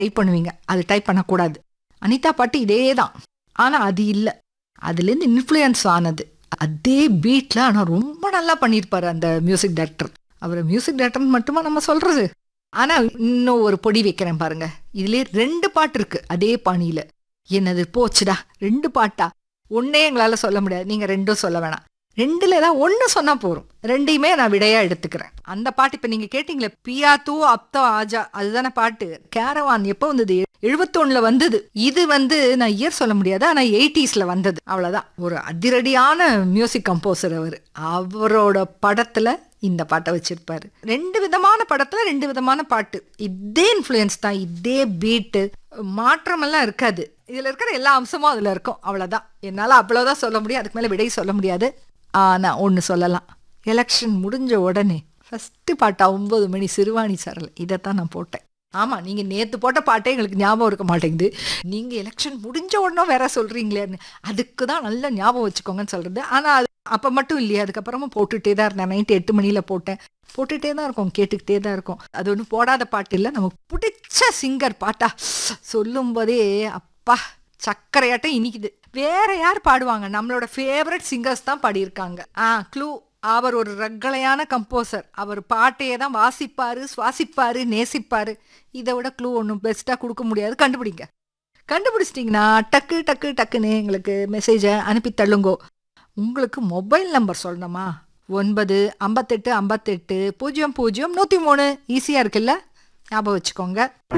type பண்ணுவீங்க அது type பண்ணக்கூடாது அனிதா பாட்டு இதே தான் ஆனால் அது இல்லை அதுலேருந்து இன்ஃப்ளூயன்ஸ் ஆனது அதே பீட்டில் ஆனால் ரொம்ப நல்லா பண்ணியிருப்பாரு அந்த மியூசிக் டைரக்டர் அவர் மியூசிக் டைரக்டர் மட்டுமா நம்ம சொல்கிறது ஆனால் இன்னும் ஒரு பொடி வைக்கிறேன் பாருங்க இதுலேயே ரெண்டு பாட்டு இருக்கு அதே பாணியில் என்னது போச்சுடா ரெண்டு பாட்டா ஒன்னே எங்களால் சொல்ல முடியாது நீங்கள் ரெண்டும் சொல்ல வேணாம் ரெண்டுல ஏதாவது ஒன்று சொன்னா போதும் ரெண்டையுமே நான் விடையா எடுத்துக்கிறேன் அந்த பாட்டு இப்போ நீங்க கேட்டீங்களே பியா தூ அப்தா ஆஜா அதுதானே பாட்டு கேரவான் எப்போ வந்தது எழுபத்தொன்னுல வந்தது இது வந்து நான் இயர் சொல்ல முடியாது ஆனா எயிட்டிஸ்ல வந்தது அவ்வளவுதான் ஒரு அதிரடியான மியூசிக் கம்போசர் அவர் அவரோட படத்துல இந்த பாட்டை வச்சிருப்பாரு ரெண்டு விதமான படத்துல ரெண்டு விதமான பாட்டு இதே இன்ஃப்ளூயன்ஸ் தான் இதே பீட்டு மாற்றமெல்லாம் இருக்காது இதுல இருக்கிற எல்லா அம்சமும் அதுல இருக்கும் அவ்வளவுதான் என்னால அவ்வளவுதான் சொல்ல முடியும் அதுக்கு மேல விடை சொல்ல முடியாது ஆனா ஒன்னு சொல்லலாம் எலெக்ஷன் முடிஞ்ச உடனே ஃபர்ஸ்ட் பாட்டா ஒன்பது மணி சிறுவாணி சரல் இதைத்தான் நான் போட்டேன் ஆமா நீங்க நேத்து போட்ட பாட்டே எங்களுக்கு ஞாபகம் இருக்க மாட்டேங்குது நீங்க எலெக்ஷன் முடிஞ்ச உடனே வேற சொல்றீங்களேன்னு அதுக்கு தான் நல்ல ஞாபகம் வச்சுக்கோங்கன்னு சொல்றது ஆனா அது அப்ப மட்டும் இல்லையா அதுக்கப்புறமா போட்டுட்டே தான் இருந்தேன் நைட்டு எட்டு மணியில போட்டேன் போட்டுட்டே தான் இருக்கும் கேட்டுக்கிட்டே தான் இருக்கும் அது ஒன்றும் போடாத பாட்டு இல்லை நமக்கு பிடிச்ச சிங்கர் பாட்டா சொல்லும் போதே அப்பா சக்கரையாட்டம் இனிக்குது வேற யார் பாடுவாங்க நம்மளோட ஃபேவரட் சிங்கர்ஸ் தான் பாடியிருக்காங்க ஆ க்ளூ அவர் ஒரு ரக்களையான கம்போசர் அவர் பாட்டையே தான் வாசிப்பாரு சுவாசிப்பாரு நேசிப்பாரு இதை விட க்ளூ ஒன்றும் பெஸ்ட்டாக கொடுக்க முடியாது கண்டுபிடிங்க கண்டுபிடிச்சிட்டிங்கன்னா டக்கு டக்கு டக்குன்னு எங்களுக்கு மெசேஜை அனுப்பி தள்ளுங்கோ உங்களுக்கு மொபைல் நம்பர் சொல்லணுமா ஒன்பது ஐம்பத்தெட்டு ஐம்பத்தெட்டு பூஜ்ஜியம் பூஜ்ஜியம் நூற்றி மூணு ஈஸியாக இருக்குல்ல ஞாபகம் வச்சுக்கோங்க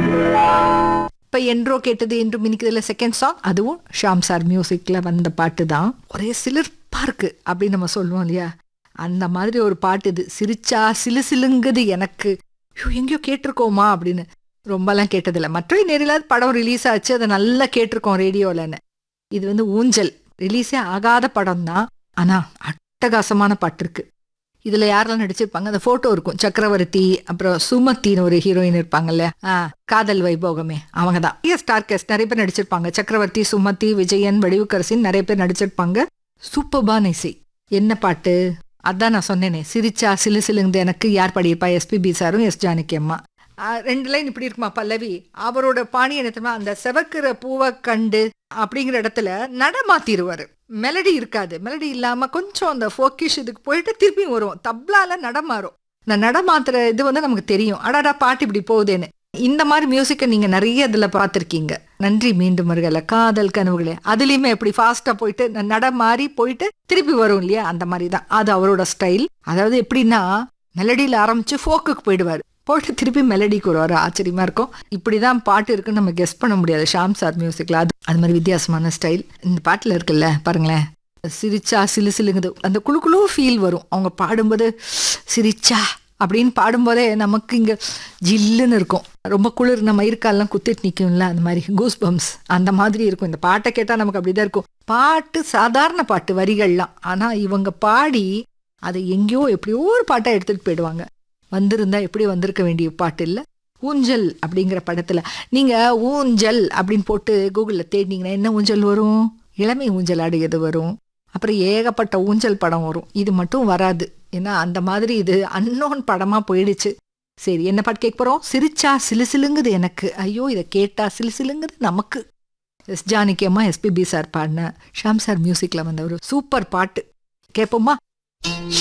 இப்போ என்றோ கேட்டது என்றும் இனிக்குதுல செகண்ட் சாங் அதுவும் ஷாம் சார் மியூசிக்கில் வந்த பாட்டு தான் ஒரே சிலிர்ப்பாக இருக்கு அப்படின்னு நம்ம சொல்லுவோம் இல்லையா அந்த மாதிரி ஒரு பாட்டு இது சிரிச்சா சிலு சிலுங்குது எனக்கு ஐயோ எங்கேயோ கேட்டிருக்கோமா அப்படின்னு ரொம்பலாம் கேட்டதில்ல மற்றொரு நேரில் படம் ரிலீஸ் ஆச்சு அதை நல்லா கேட்டிருக்கோம் ரேடியோலன்னு இது வந்து ஊஞ்சல் ரிலீஸே ஆகாத படம் தான் ஆனால் அட்டகாசமான பாட்டு இருக்கு இதுல யாரெல்லாம் நடிச்சிருப்பாங்க அந்த போட்டோ இருக்கும் சக்கரவர்த்தி அப்புறம் சுமத்தின்னு ஒரு ஹீரோயின் இருப்பாங்கல்ல ஆ காதல் வைபோகமே அவங்க தான் ஸ்டார் கேஸ்ட் நிறைய பேர் நடிச்சிருப்பாங்க சக்கரவர்த்தி சுமதி விஜயன் வடிவுக்கரசின் நிறைய பேர் நடிச்சிருப்பாங்க சூப்பர்பான இசை என்ன பாட்டு அதான் நான் சொன்னேனே சிரிச்சா சிலு சிலுங்குது எனக்கு யார் பாடியிருப்பா எஸ்பிபி சாரும் எஸ் ஜானகி அம்மா ஆ, ரெண்டு லைன் இப்படி இருக்குமா பல்லவி அவரோட பாணி என்ன தெரியுமா அந்த செவக்கிற பூவை கண்டு அப்படிங்கிற இடத்துல நட மாத்திருவாரு மெலடி இருக்காது மெலடி இல்லாம கொஞ்சம் அந்த ஃபோக்கிஷ் இதுக்கு போயிட்டு திருப்பி வரும் தப்லால நட மாறும் இந்த நட மாத்துற இது வந்து நமக்கு தெரியும் அடாடா பாட்டு இப்படி போகுதேன்னு இந்த மாதிரி மியூசிக்கை நீங்க நிறைய இதுல பார்த்திருக்கீங்க நன்றி மீண்டும் வருகல காதல் கனவுகளே அதுலயுமே எப்படி ஃபாஸ்டா போயிட்டு ந- நட மாறி போயிட்டு திருப்பி வரும் இல்லையா அந்த மாதிரி தான் அது அவரோட ஸ்டைல் அதாவது எப்படின்னா மெலடியில ஆரம்பிச்சு ஃபோக்குக்கு போயிடுவாரு போயிட்டு திருப்பி மெலடிக்கு வருவாரு ஆச்சரியமா இருக்கும் இப்படிதான் பாட்டு இருக்குன்னு நம்ம கெஸ் பண்ண முடியாது ஷாம் சார் மியூசிக்ல அது அது மாதிரி வித்தியாசமான ஸ்டைல் இந்த பாட்டுல இருக்குல்ல பாருங்களேன் சிரிச்சா சிலு சிலுங்குது அந்த குழு குழு ஃபீல் வரும் அவங்க பாடும்போது சிரிச்சா அப்படின்னு பாடும்போதே நமக்கு இங்க ஜில்லுன்னு இருக்கும் ரொம்ப குளிர் நம்ம இருக்காலாம் குத்திட்டு நிக்கும்ல அந்த மாதிரி கூஸ் பம்ஸ் அந்த மாதிரி இருக்கும் இந்த பாட்டை கேட்டா நமக்கு அப்படிதான் இருக்கும் பாட்டு சாதாரண பாட்டு வரிகள்லாம் ஆனா இவங்க பாடி அதை எங்கேயோ எப்படியோ ஒரு பாட்டை எடுத்துட்டு போயிடுவாங்க வந்திருந்தா எப்படி வந்திருக்க வேண்டிய பாட்டு இல்ல ஊஞ்சல் அப்படிங்கிற படத்துல நீங்க ஊஞ்சல் அப்படின்னு போட்டு கூகுள்ல தேடினீங்கன்னா என்ன ஊஞ்சல் வரும் இளமை ஊஞ்சல் ஆடியது வரும் அப்புறம் ஏகப்பட்ட ஊஞ்சல் படம் வரும் இது மட்டும் வராது ஏன்னா அந்த மாதிரி இது அன்னோன் படமா போயிடுச்சு சரி என்ன பாட்டு கேட்க போறோம் சிரிச்சா சிலு சிலுங்குது எனக்கு ஐயோ இதை கேட்டா சிலு சிலுங்குது நமக்கு எஸ் ஜானகி அம்மா எஸ்பிபி சார் பாடின ஷாம் சார் மியூசிக்ல வந்த ஒரு சூப்பர் பாட்டு கேட்போமா